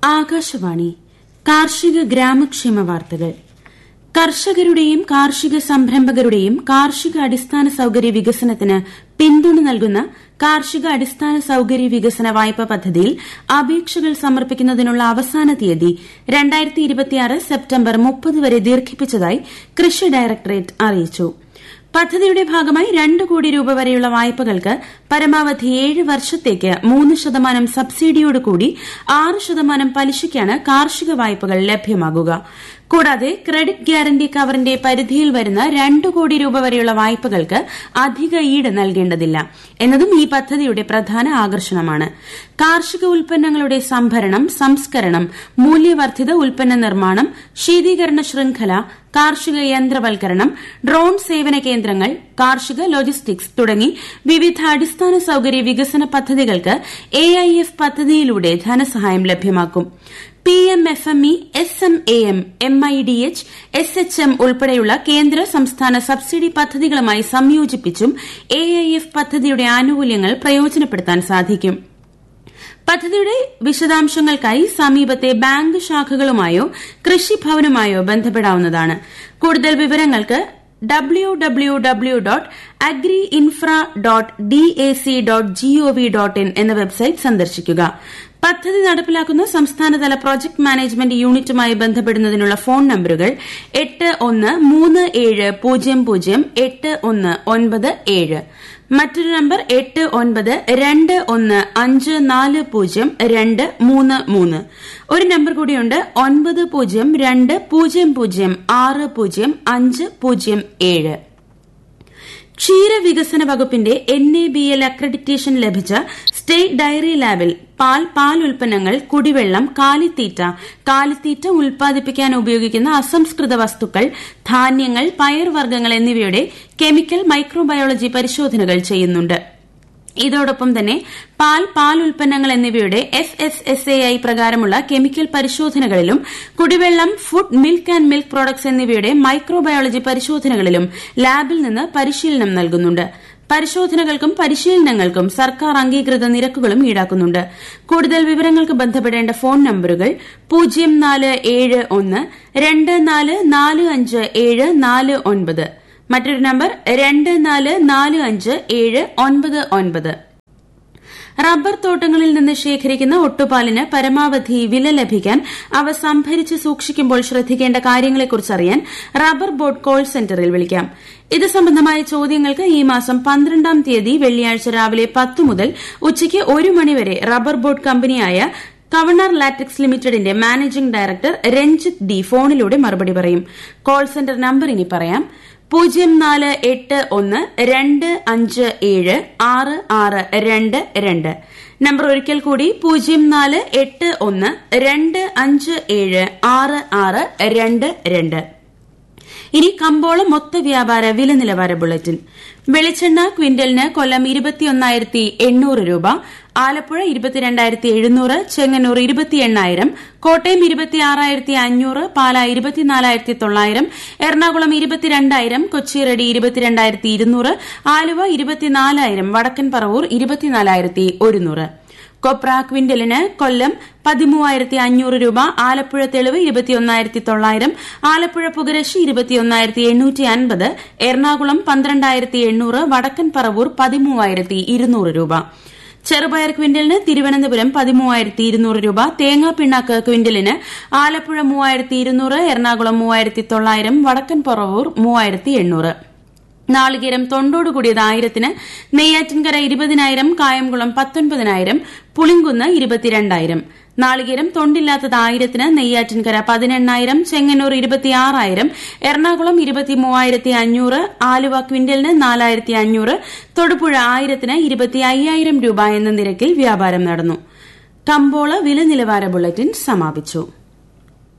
ആകാശവാണി കാർഷിക ഗ്രാമക്ഷേമ വാർത്തകൾ കർഷകരുടെയും കാർഷിക സംരംഭകരുടെയും കാർഷിക അടിസ്ഥാന സൌകര്യ വികസനത്തിന് പിന്തുണ നൽകുന്ന കാർഷിക അടിസ്ഥാന സൌകര്യ വികസന വായ്പ പദ്ധതിയിൽ അപേക്ഷകൾ സമർപ്പിക്കുന്നതിനുള്ള അവസാന തീയതി സെപ്റ്റംബർ മുപ്പത് വരെ ദീർഘിപ്പിച്ചതായി കൃഷി ഡയറക്ടറേറ്റ് അറിയിച്ചു പദ്ധതിയുടെ ഭാഗമായി രണ്ട് കോടി രൂപ വരെയുള്ള വായ്പകൾക്ക് പരമാവധി ഏഴ് വർഷത്തേക്ക് മൂന്ന് ശതമാനം സബ്സിഡിയോടുകൂടി ആറ് ശതമാനം പലിശയ്ക്കാണ് കാർഷിക വായ്പകൾ ലഭ്യമാകുക കൂടാതെ ക്രെഡിറ്റ് ഗ്യാരണ്ടി കവറിന്റെ പരിധിയിൽ വരുന്ന രണ്ട് കോടി രൂപ വരെയുള്ള വായ്പകൾക്ക് അധിക ഈട് നൽകേണ്ടതില്ല എന്നതും ഈ പദ്ധതിയുടെ പ്രധാന ആകർഷണമാണ് കാർഷിക ഉൽപ്പന്നങ്ങളുടെ സംഭരണം സംസ്കരണം മൂല്യവർദ്ധിത ഉൽപ്പന്ന നിർമ്മാണം ശീതീകരണ ശൃംഖല കാർഷിക യന്ത്രവൽക്കരണം ഡ്രോൺ സേവന കേന്ദ്രങ്ങൾ കാർഷിക ലോജിസ്റ്റിക്സ് തുടങ്ങി വിവിധ അടിസ്ഥാന സൌകര്യ വികസന പദ്ധതികൾക്ക് എഐഎഫ് പദ്ധതിയിലൂടെ ധനസഹായം ലഭ്യമാക്കും P M F M E S M A M M I D H S H M ഉൾപ്പെടെയുള്ള കേന്ദ്ര സംസ്ഥാന സബ്സിഡി പദ്ധതികളുമായി സംയോജിപ്പിച്ചും എഐഎഫ് പദ്ധതിയുടെ ആനുകൂല്യങ്ങൾ പ്രയോജനപ്പെടുത്താൻ സാധിക്കും പദ്ധതിയുടെ വിശദാംശങ്ങൾക്കായി സമീപത്തെ ബാങ്ക് ശാഖകളുമായോ കൃഷിഭവനുമായോ ബന്ധപ്പെടാവുന്നതാണ് കൂടുതൽ വിവരങ്ങൾക്ക് W W W dot agri infra dot D A C dot GOV dot in എന്ന വെബ്സൈറ്റ് സന്ദർശിക്കുക പദ്ധതി നടപ്പിലാക്കുന്ന സംസ്ഥാനതല പ്രോജക്ട് മാനേജ്മെന്റ് യൂണിറ്റുമായി ബന്ധപ്പെടുന്നതിനുള്ള ഫോൺ നമ്പറുകൾ എട്ട് ഒന്ന് മൂന്ന് ഏഴ് പൂജ്യം പൂജ്യം എട്ട് ഒന്ന് ഒൻപത് ഏഴ് മറ്റൊരു നമ്പർ എട്ട് ഒൻപത് രണ്ട് ഒന്ന് അഞ്ച് നാല് പൂജ്യം രണ്ട് മൂന്ന് മൂന്ന് ഒരു നമ്പർ കൂടിയുണ്ട് ഒൻപത് പൂജ്യം രണ്ട് പൂജ്യം പൂജ്യം ആറ് പൂജ്യം അഞ്ച് പൂജ്യം ഏഴ് ക്ഷീരവികസന വകുപ്പിന്റെ N A B L accreditation ലഭിച്ച സ്റ്റേറ്റ് ഡയറി ലാബിൽ പാൽ പാൽ ഉൽപ്പന്നങ്ങൾ കുടിവെള്ളം കാലിത്തീറ്റ കാലിത്തീറ്റ ഉൽപ്പാദിപ്പിക്കാൻ ഉപയോഗിക്കുന്ന അസംസ്കൃത വസ്തുക്കൾ ധാന്യങ്ങൾ പയർവർഗ്ഗങ്ങൾ എന്നിവയുടെ കെമിക്കൽ മൈക്രോബയോളജി പരിശോധനകൾ ചെയ്യുന്നുണ്ട് ഇതോടൊപ്പം തന്നെ പാൽ പാൽ ഉൽപ്പന്നങ്ങൾ എന്നിവയുടെ F S S A I പ്രകാരമുള്ള കെമിക്കൽ പരിശോധനകളിലും കുടിവെള്ളം food milk and milk products എന്നിവയുടെ മൈക്രോബയോളജി പരിശോധനകളിലും ലാബിൽ നിന്ന് പരിശീലനം നൽകുന്നുണ്ട് പരിശോധനകൾക്കും പരിശീലനങ്ങൾക്കും സർക്കാർ അംഗീകൃത നിരക്കുകളും ഈടാക്കുന്നുണ്ട് കൂടുതൽ വിവരങ്ങൾക്ക് ബന്ധപ്പെടേണ്ട ഫോൺ നമ്പറുകൾ പൂജ്യം നാല് ഏഴ് ഒന്ന് രണ്ട് നാല് നാല് അഞ്ച് ഏഴ് നാല് ഒൻപത് മറ്റൊരു നമ്പർ രണ്ട് നാല് നാല് അഞ്ച് ഏഴ് ഒൻപത് ഒൻപത് റബ്ബർ തോട്ടങ്ങളിൽ നിന്ന് ശേഖരിക്കുന്ന ഒട്ടുപാലിന് പരമാവധി വില ലഭിക്കാൻ അവ സംഭരിച്ച് സൂക്ഷിക്കുമ്പോൾ ശ്രദ്ധിക്കേണ്ട കാര്യങ്ങളെക്കുറിച്ചറിയാൻ റബ്ബർ ബോർഡ് കോൾ സെന്ററിൽ വിളിക്കാം ഇത് സംബന്ധമായ ചോദ്യങ്ങൾക്ക് ഈ മാസം പന്ത്രണ്ടാം തീയതി വെള്ളിയാഴ്ച രാവിലെ പത്ത് മുതൽ ഉച്ചയ്ക്ക് ഒരു മണിവരെ റബ്ബർ ബോർഡ് കമ്പനിയായ കവണർ ലാറ്റക്സ് ലിമിറ്റഡിന്റെ മാനേജിംഗ് ഡയറക്ടർ രഞ്ജിത്ത് ഡി ഫോണിലൂടെ മറുപടി പറയും കോൾ സെന്റർ നമ്പർ ഇനി പറയാം പൂജ്യം നാല് എട്ട് ഒന്ന് രണ്ട് അഞ്ച് ഏഴ് ആറ് ആറ് രണ്ട് രണ്ട് നമ്പർ ഒരിക്കൽ കൂടി പൂജ്യം നാല് എട്ട് ഒന്ന് രണ്ട് അഞ്ച് ഏഴ് ആറ് ആറ് രണ്ട് രണ്ട് ഇനി കമ്പോള മൊത്ത വ്യാപാര വില നിലവാര ബുള്ളറ്റിൻ വെളിച്ചെണ്ണ ക്വിന്റലിന് കൊല്ലം ഇരുപത്തിയൊന്നായിരത്തി എണ്ണൂറ് രൂപ ആലപ്പുഴ ഇരുപത്തിരണ്ടായിരത്തി എഴുന്നൂറ് ചെങ്ങന്നൂർ ഇരുപത്തി എണ്ണായിരം കോട്ടയം ഇരുപത്തിയാറായിരത്തി അഞ്ഞൂറ് പാല ഇരുപത്തിനാലായിരത്തി തൊള്ളായിരം എറണാകുളം ഇരുപത്തിരണ്ടായിരം കൊച്ചി റെഡി ഇരുപത്തിരണ്ടായിരത്തി ഇരുന്നൂറ് ആലുവ ഇരുപത്തിനാലായിരം വടക്കൻ പറവൂർ ഇരുപത്തിനാലായിരത്തി ഒരുന്നൂറ് കൊപ്ര ക്വിന്റലിന് കൊല്ലം പതിമൂവായിരത്തി അഞ്ഞൂറ് രൂപ ആലപ്പുഴ തെളിവ് ഇരുപത്തിയൊന്നായിരത്തി തൊള്ളായിരം ആലപ്പുഴ പുകരശി ഇരുപത്തിയൊന്നായിരത്തി എണ്ണൂറ്റി അൻപത് എറണാകുളം പന്ത്രണ്ടായിരത്തി എണ്ണൂറ് വടക്കൻ പറവൂർ പതിമൂവായിരത്തി ഇരുന്നൂറ് രൂപ ചെറുപയർ ക്വിന്റലിന് തിരുവനന്തപുരം പതിമൂവായിരത്തി ഇരുന്നൂറ് രൂപ തേങ്ങാ പിണ്ണാക്ക് ക്വിന്റലിന് ആലപ്പുഴ മൂവായിരത്തി ഇരുന്നൂറ് എറണാകുളം മൂവായിരത്തി തൊള്ളായിരം വടക്കൻ പറവൂർ മൂവായിരത്തി എണ്ണൂറ് നാളികേരം തൊണ്ടോടുകൂടിയത് ആയിരത്തിന് നെയ്യാറ്റിൻകര ഇരുപതിനായിരം കായംകുളം പത്തൊൻപതിനായിരം പുളിങ്കുന്ന് ഇരുപത്തിരണ്ടായിരം നാളികേരം തൊണ്ടില്ലാത്തത് ആയിരത്തിന് നെയ്യാറ്റിൻകര പതിനെണ്ണായിരം ചെങ്ങന്നൂർ ഇരുപത്തിയാറായിരം എറണാകുളം ഇരുപത്തിമൂവായിരത്തി അഞ്ഞൂറ് ആലുവ ക്വിന്റലിന് നാലായിരത്തി അഞ്ഞൂറ് തൊടുപുഴ ആയിരത്തിന് ഇരുപത്തി അയ്യായിരം രൂപ എന്ന നിരക്കിൽ വ്യാപാരം നടന്നു കമ്പോള വില നിലവാര ബുള്ളറ്റിൻ സമാപിച്ചു